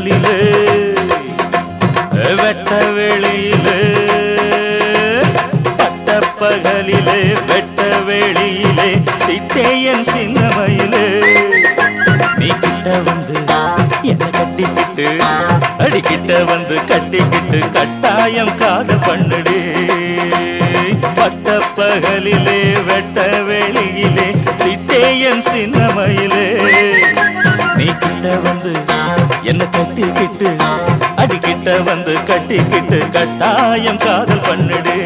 பகலிலே வெட்ட வெளியிலே பட்ட பகலிலே வெட்ட வெளியிலே சிட்டேயன் சின்னமையிலே நீ கிட்ட வந்து என்ன கட்டிக்கிட்டு அடிக்கிட்ட வந்து கட்டிக்கிட்டு கட்டாயம் காதல் பண்ணுடே பட்ட பகலிலே வெட்ட வெளியிலே சிட்டேயன் சின்னமையிலே நீ கிட்ட வந்து என்ன கட்டிக்கிட்டு அடிக்கிட்ட வந்து கட்டிக்கிட்டு கட்டாயம் காதல் பண்ணுடே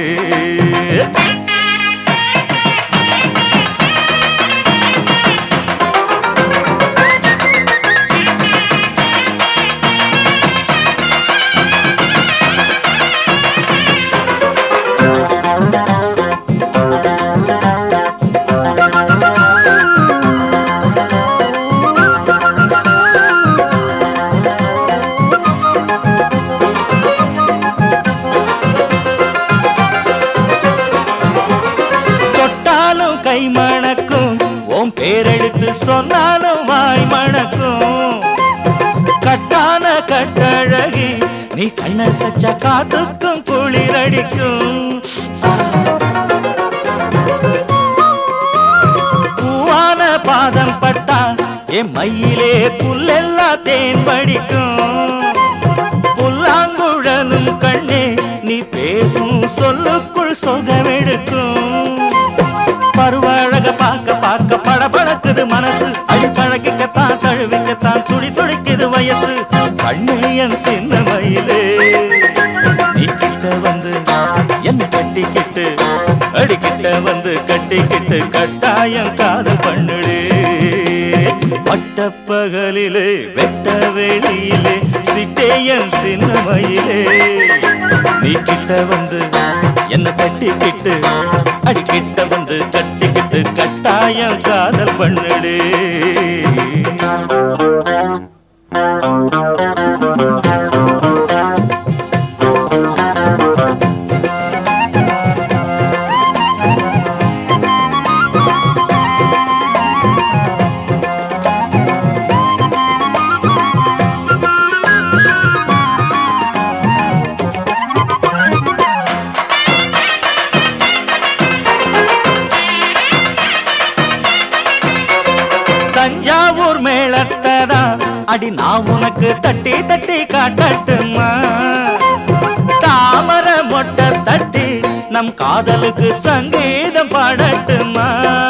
தொட்டாலும் கை மணக்கும் உன் பேரெடுத்து சொன்னாலும் வாய் மணக்கும் கட்டான கட்டழகி நீ கண்ண சச்ச காட்டுக்கும் குளிரடிக்கும் பூவான பாதம் பட்டா என் மையிலே புல்லெல்லாம் தேன் படிக்கும் புல்லாங்குழலும் கண்ணே நீ பேசும் சொல்லுக்குள் சொகமெடுக்கும் பருவழக பார்க்க பார்க்க படபடக்குது மனசு அடி பழகிக்கத்தான் தழுவிக்கத்தான் துடி துடிக்குது வயசு கண்ணே என் சின்ன மயிலே நீ கிட்ட வந்து என்ன கட்டிக்கிட்டு அடிக்கிட்ட வந்து கட்டிக்கிட்டு கட்டாயம் காதல் பண்ணுடே பட்டப்பகலிலே வெட்ட வெளியிலே சிட்டேயன் சின்ன மயிலே நீ கிட்ட வந்து என்ன கட்டிக்கிட்டு அடிக்கிட்ட வந்து கட்டிக்கிட்டு கட்டாயம் காதல் பண்ணுடே தஞ்சாவூர் மேளத்தடா அடி நான் உனக்கு தட்டி தட்டி காட்டட்டுமா தாமர மொட்டை தட்டி நம் காதலுக்கு சங்கீதம் பாடட்டுமா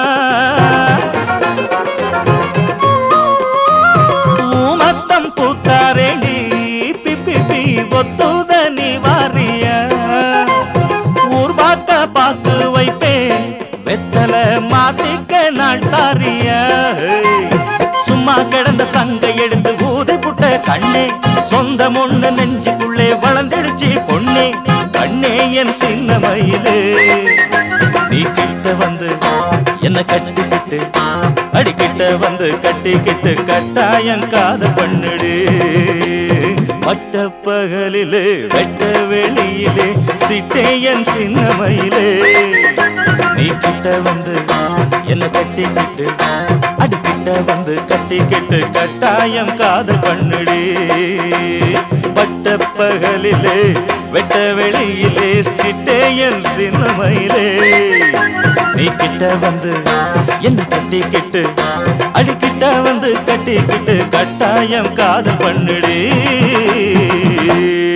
ஊமத்தம் பூத்தாரேடி பிப்பி பி ஒத்துத நீ வாரிய ஊர் பார்க்க பார்த்து வைப்பேன் வெத்தல மாத்திக்க நாட்டாரிய சும்மா கிடந்த சங்க எடுத்து ஊதை புட்ட கண்ணே சொந்தம் ஒண்ணு நெஞ்சுக்குள்ளே வளர்ந்துடுச்சு பொண்ணே கண்ணே என் சின்ன மயிலே நீ கிட்ட வந்து என்ன கட்டிக்கிட்டு அடிக்கிட்ட வந்து கட்டிக்கிட்டு கட்டாயம் காத பண்ணுடு வட்ட பகலிலே வெட்ட வெளியிலே சிட்டையன் சின்ன மயிலே நீ கிட்ட வந்து என்ன கட்டிக்கிட்டு அடிக்கிட்ட வந்து கட்டிக்கிட்டு கட்டாயம் காதல் பண்ணுடே பட்ட பகலிலே வெட்ட வெளியிலே சிட்டையன் சின்னமயிலே நீ கிட்ட வந்து என்ன கட்டிக்கிட்டு அடிக்கிட்ட வந்து கட்டிக்கிட்டு கட்டாயம் காதல் பண்ணுடே